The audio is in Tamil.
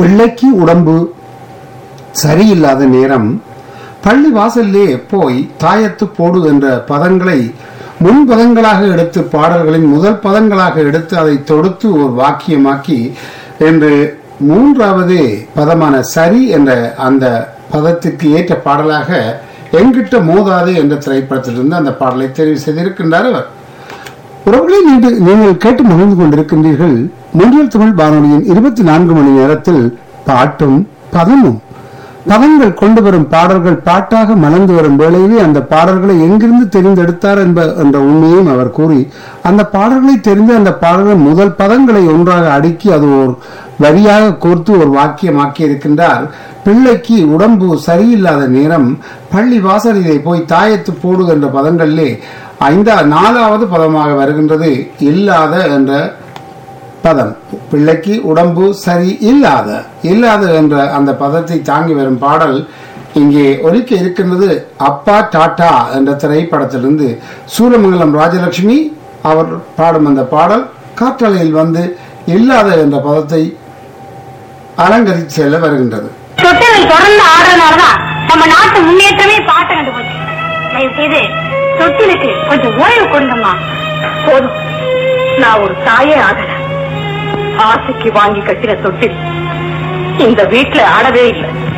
பிள்ளைக்கு உடம்பு சரியில்லாத நேரம் பள்ளி வாசல்லே போய் தாயத்து போடு என்ற பதங்களை முன் பதங்களாக எடுத்து பாடல்களின் முதல் பதங்களாக எடுத்து அதை தொடுத்து ஒரு வாக்கியமாக்கி என்று மூன்றாவது பதமான சரி என்ற அந்த பதத்துக்கு ஏற்ற பாடலாக எங்கிட்ட மோதாது என்ற திரைப்படத்திலிருந்து அந்த பாடலை தெரிவு செய்திருக்கின்றார் அவர் உறவுகளை நீங்கள் நீங்கள் கேட்டு மகிழ்ந்து கொண்டிருக்கின்றீர்கள் முன்றியல் தமிழ் வானொலியின் இருபத்தி நான்கு மணி நேரத்தில் பாட்டும் பதமும் பதங்கள் கொண்டு வரும் பாடல்கள் பாட்டாக மலர்ந்து வரும் வேளையிலே அந்த பாடல்களை எங்கிருந்து தெரிந்தெடுத்தார் என்ப என்ற உண்மையும் அவர் கூறி அந்த பாடல்களை தெரிந்து அந்த பாடல்கள் முதல் பதங்களை ஒன்றாக அடுக்கி அது ஒரு வரியாக கோர்த்து ஒரு வாக்கியமாக்கி இருக்கின்றார் பிள்ளைக்கு உடம்பு சரியில்லாத நேரம் பள்ளி வாசலிலே போய் தாயத்து போடு என்ற பதங்களிலே ஐந்தா நாலாவது பதமாக வருகின்றது இல்லாத என்ற பதம் பிள்ளைக்கு உடம்பு சரி இல்லாத இல்லாத என்ற அந்த பதத்தை தாங்கி வரும் பாடல் இங்கே ஒலிக்க இருக்கின்றது அப்பா டாட்டா என்ற திரைப்படத்திலிருந்து சூரமங்கலம் ராஜலட்சுமி அவர் பாடும் அந்த பாடல் காற்றலையில் வந்து இல்லாத என்ற பதத்தை அலங்கரித்து செல்ல வருகின்றது தொட்டில் தொடர்ந்து ஆடுறதுனாலதான் நம்ம நாட்டு முன்னேற்றமே பாட்டு கண்டு போச்சு தயவு செய்து தொட்டிலுக்கு கொஞ்சம் ஓய்வு கொடுங்கம்மா போதும் நான் ஒரு தாயே ஆகல ஆசைக்கு வாங்கி கட்டின தொட்டில் இந்த வீட்டுல ஆடவே இல்லை